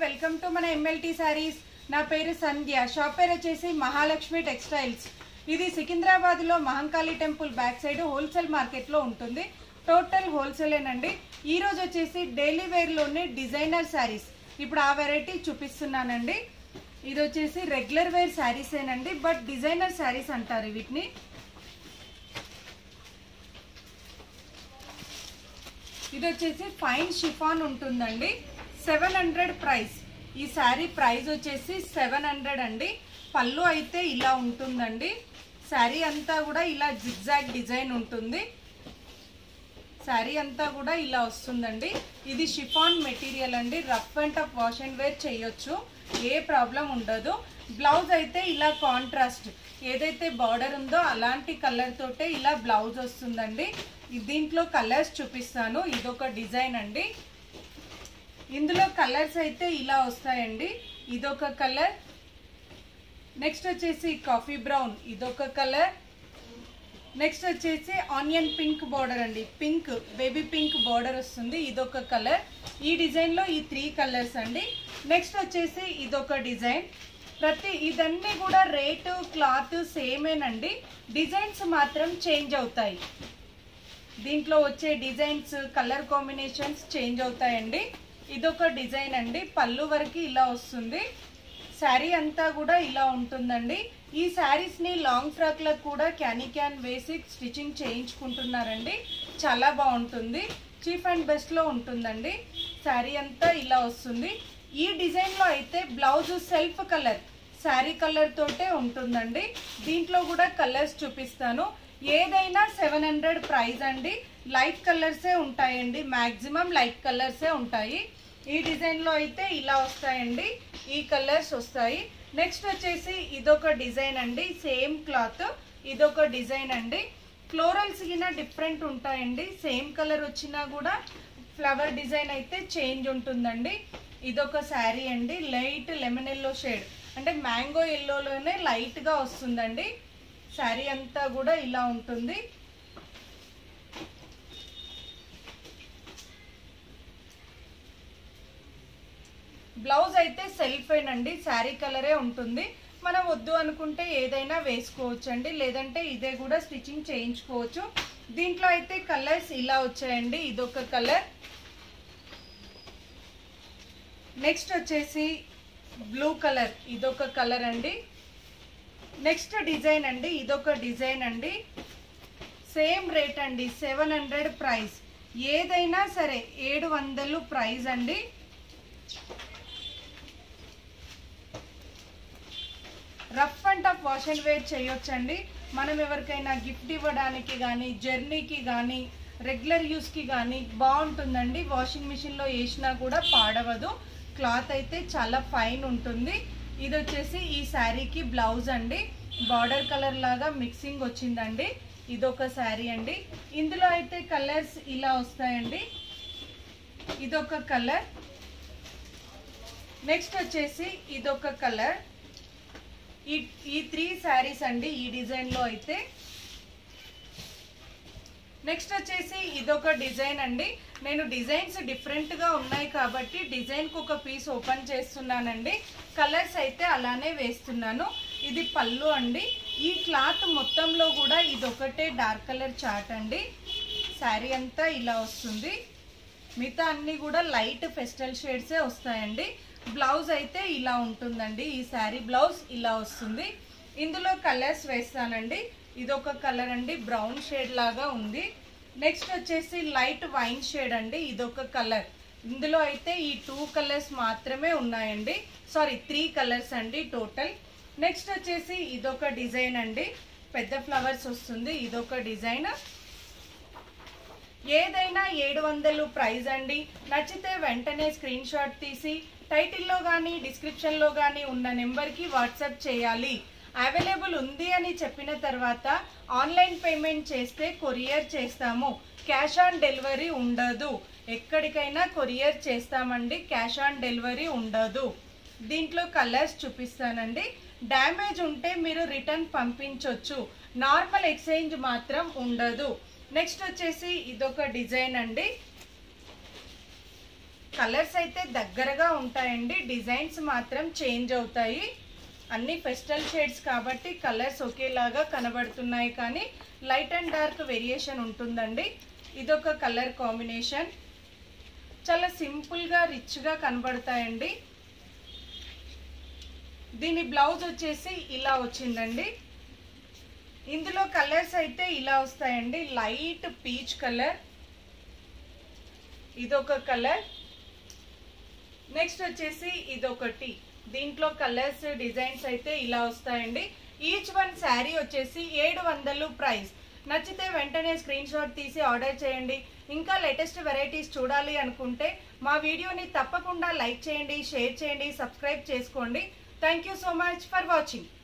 welcome to మన MLT saris నా పేరు సంధ్య షాప్ పేరు వచ్చేసి మహాలక్ష్మి టెక్స్టైల్స్ ఇది సికింద్రాబాద్ లో Mahankali temple back side wholesale market లో ఉంటుంది టోటల్ హోల్సేలేనండి ఈ రోజు వచ్చేసి డైలీ వేర్ లోనే డిజైనర్ శారీస్ ఇప్పుడు ఆ వెరైటీ చూపిస్తున్నానండి ఇది వచ్చేసి రెగ్యులర్ వేర్ శారీస్ ఏనండి బట్ డిజైనర్ శారీస్ అంటారు వీటిని ఇది వచ్చేసి ఫైన్ షిఫాన్ ఉంటుందండి సెవెన్ హండ్రెడ్ ప్రైస్ ఈ శారీ ప్రైస్ వచ్చేసి సెవెన్ హండ్రెడ్ అండి పళ్ళు అయితే ఇలా ఉంటుందండి శారీ అంతా కూడా ఇలా జిగ్జాగ్ డిజైన్ ఉంటుంది శారీ అంతా కూడా ఇలా వస్తుందండి ఇది షిఫాన్ మెటీరియల్ అండి rough and tough wash and wear చేయొచ్చు ఏ ప్రాబ్లం ఉండదు బ్లౌజ్ అయితే ఇలా కాంట్రాస్ట్ ఏదైతే బార్డర్ ఉందో అలాంటి కలర్ తోటే ఇలా బ్లౌజ్ వస్తుందండి ఇది దీంట్లో కలర్స్ చూపిస్తాను ఇదొక డిజైన్ అండి ఇందులో కలర్స్ అయితే ఇలా వస్తాయండి ఇదొక కలర్ నెక్స్ట్ వచ్చేసి కాఫీ బ్రౌన్ ఇదొక కలర్ నెక్స్ట్ వచ్చేసి ఆనియన్ పింక్ బార్డర్ అండి పింక్ బేబీ పింక్ బార్డర్ వస్తుంది ఇదొక కలర్ ఈ డిజైన్లో ఈ త్రీ కలర్స్ అండి నెక్స్ట్ వచ్చేసి ఇదొక డిజైన్ ప్రతి ఇదన్నీ కూడా రేటు క్లాత్ సేమేనండి డిజైన్స్ మాత్రం చేంజ్ అవుతాయి దీంట్లో వచ్చే డిజైన్స్ కలర్ కాంబినేషన్స్ చేంజ్ అవుతాయండి ఇదొక డిజైన్ అండి పళ్ళు వరకు ఇలా వస్తుంది శారీ అంతా కూడా ఇలా ఉంటుందండి ఈ శారీస్ని లాంగ్ ఫ్రాక్లకు కూడా క్యానీ క్యాన్ వేసి స్టిచ్చింగ్ చేయించుకుంటున్నారండి చాలా బాగుంటుంది చీఫ్ అండ్ బెస్ట్లో ఉంటుందండి శారీ అంతా ఇలా వస్తుంది ఈ డిజైన్లో అయితే blouse self colour sari colour తోటే ఉంటుందండి దీంట్లో కూడా కలర్స్ చూపిస్తాను ఏదైనా సెవెన్ హండ్రెడ్ ప్రైస్ అండి లైట్ కలర్సే ఉంటాయండి మ్యాక్సిమం లైట్ కలర్సే ఉంటాయి ఈ డిజైన్లో అయితే ఇలా వస్తాయండి ఈ కలర్స్ వస్తాయి నెక్స్ట్ వచ్చేసి ఇదొక డిజైన్ అండి సేమ్ క్లాత్ ఇదొక డిజైన్ అండి ఫ్లోరల్స్ గిన డిఫరెంట్ ఉంటాయండి సేమ్ కలర్ వచ్చినా కూడా ఫ్లవర్ డిజైన్ అయితే చేంజ్ ఉంటుందండి ఇదొక శారీ అండి లైట్ లెమన్ ఎల్లో షేడ్ అంటే మ్యాంగో ఎల్లోలోనే లైట్గా వస్తుందండి శారీ అంతా కూడా ఇలా ఉంటుంది బ్లౌజ్ అయితే సెల్ఫ్ అండి శారీ కలరే ఉంటుంది మనం వద్దు అనుకుంటే ఏదైనా వేసుకోవచ్చు అండి లేదంటే ఇదే కూడా స్టిచ్చింగ్ చేయించుకోవచ్చు దీంట్లో అయితే కలర్స్ ఇలా వచ్చాయండి ఇదొక కలర్ నెక్స్ట్ వచ్చేసి బ్లూ కలర్ ఇదొక కలర్ అండి నెక్స్ట్ డిజైన్ అండి ఇదొక డిజైన్ అండి సేమ్ రేట్ అండి సెవెన్ హండ్రెడ్ ప్రైస్ ఏదైనా సరే ఏడు వందలు ప్రైస్ అండి rough and tough wash and wear చేయొచ్చండి మనం ఎవరికైనా గిఫ్ట్ ఇవ్వడానికి కానీ జర్నీకి కానీ రెగ్యులర్ యూస్కి కానీ బాగుంటుందండి వాషింగ్ మిషన్లో వేసినా కూడా పాడవదు క్లాత్ అయితే చాలా ఫైన్ ఉంటుంది ఇది వచ్చేసి ఈ శారీకి బ్లౌజ్ అండి బార్డర్ కలర్ లాగా మిక్సింగ్ వచ్చిందండి ఇదొక శారీ అండి ఇందులో అయితే కలర్స్ ఇలా వస్తాయండి ఇదొక కలర్ నెక్స్ట్ వచ్చేసి ఇదొక కలర్ ఈ ఈ త్రీ శారీస్ అండి ఈ డిజైన్లో అయితే నెక్స్ట్ వచ్చేసి ఇదొక డిజైన్ అండి నేను డిజైన్స్ డిఫరెంట్గా ఉన్నాయి కాబట్టి డిజైన్కి ఒక పీస్ ఓపెన్ చేస్తున్నానండి కలర్స్ అయితే అలానే వేస్తున్నాను ఇది పళ్ళు అండి ఈ క్లాత్ మొత్తంలో కూడా ఇదొకటే డార్క్ కలర్ చాట్ అండి శారీ అంతా ఇలా వస్తుంది మిగతా అన్నీ కూడా లైట్ ఫెస్టల్ షేడ్సే వస్తాయండి బ్లౌజ్ అయితే ఇలా ఉంటుందండి ఈ శారీ బ్లౌజ్ ఇలా వస్తుంది ఇందులో కలర్స్ వేస్తానండి ఇదొక కలర్ అండి బ్రౌన్ షేడ్ లాగా ఉంది నెక్స్ట్ వచ్చేసి లైట్ వైన్ షేడ్ అండి ఇదొక కలర్ ఇందులో అయితే ఈ టూ కలర్స్ మాత్రమే ఉన్నాయండి సారీ త్రీ కలర్స్ అండి టోటల్ నెక్స్ట్ వచ్చేసి ఇదొక డిజైన్ అండి పెద్ద ఫ్లవర్స్ వస్తుంది ఇదొక డిజైన్ ఏదైనా ఏడు వందలు ప్రైజ్ అండి నచ్చితే వెంటనే స్క్రీన్ షాట్ తీసి టైటిల్లో కానీ డిస్క్రిప్షన్లో కానీ ఉన్న నెంబర్కి వాట్సాప్ చేయాలి అవైలబుల్ ఉంది అని చెప్పిన తర్వాత ఆన్లైన్ పేమెంట్ చేస్తే కొరియర్ చేస్తాము క్యాష్ ఆన్ డెలివరీ ఉండదు ఎక్కడికైనా కొరియర్ చేస్తామండి క్యాష్ ఆన్ డెలివరీ ఉండదు దీంట్లో కలర్స్ చూపిస్తానండి డ్యామేజ్ ఉంటే మీరు రిటర్న్ పంపించవచ్చు నార్మల్ ఎక్స్చేంజ్ మాత్రం ఉండదు నెక్స్ట్ వచ్చేసి ఇదొక డిజైన్ అండి కలర్స్ అయితే దగ్గరగా ఉంటాయండి డిజైన్స్ మాత్రం చేంజ్ అవుతాయి అన్ని ఫెస్టల్ షేడ్స్ కాబట్టి కలర్స్ ఒకేలాగా కనబడుతున్నాయి కానీ లైట్ అండ్ డార్క్ వేరియేషన్ ఉంటుందండి ఇదొక కలర్ కాంబినేషన్ చాలా సింపుల్గా రిచ్గా కనబడతాయండి దీని బ్లౌజ్ వచ్చేసి ఇలా వచ్చిందండి ఇందులో కలర్స్ అయితే ఇలా వస్తాయండి లైట్ పీచ్ కలర్ ఇదొక కలర్ నెక్స్ట్ వచ్చేసి ఇదొకటి దీంట్లో కలర్స్ డిజైన్స్ అయితే ఇలా వస్తాయండి ఈచ్ వన్ శారీ వచ్చేసి ఏడు వందలు ప్రైస్ నచ్చితే వెంటనే స్క్రీన్ షాట్ తీసి ఆర్డర్ చేయండి ఇంకా లేటెస్ట్ వెరైటీస్ చూడాలి అనుకుంటే మా వీడియోని తప్పకుండా లైక్ చేయండి షేర్ చేయండి సబ్స్క్రైబ్ చేసుకోండి thank you so much for watching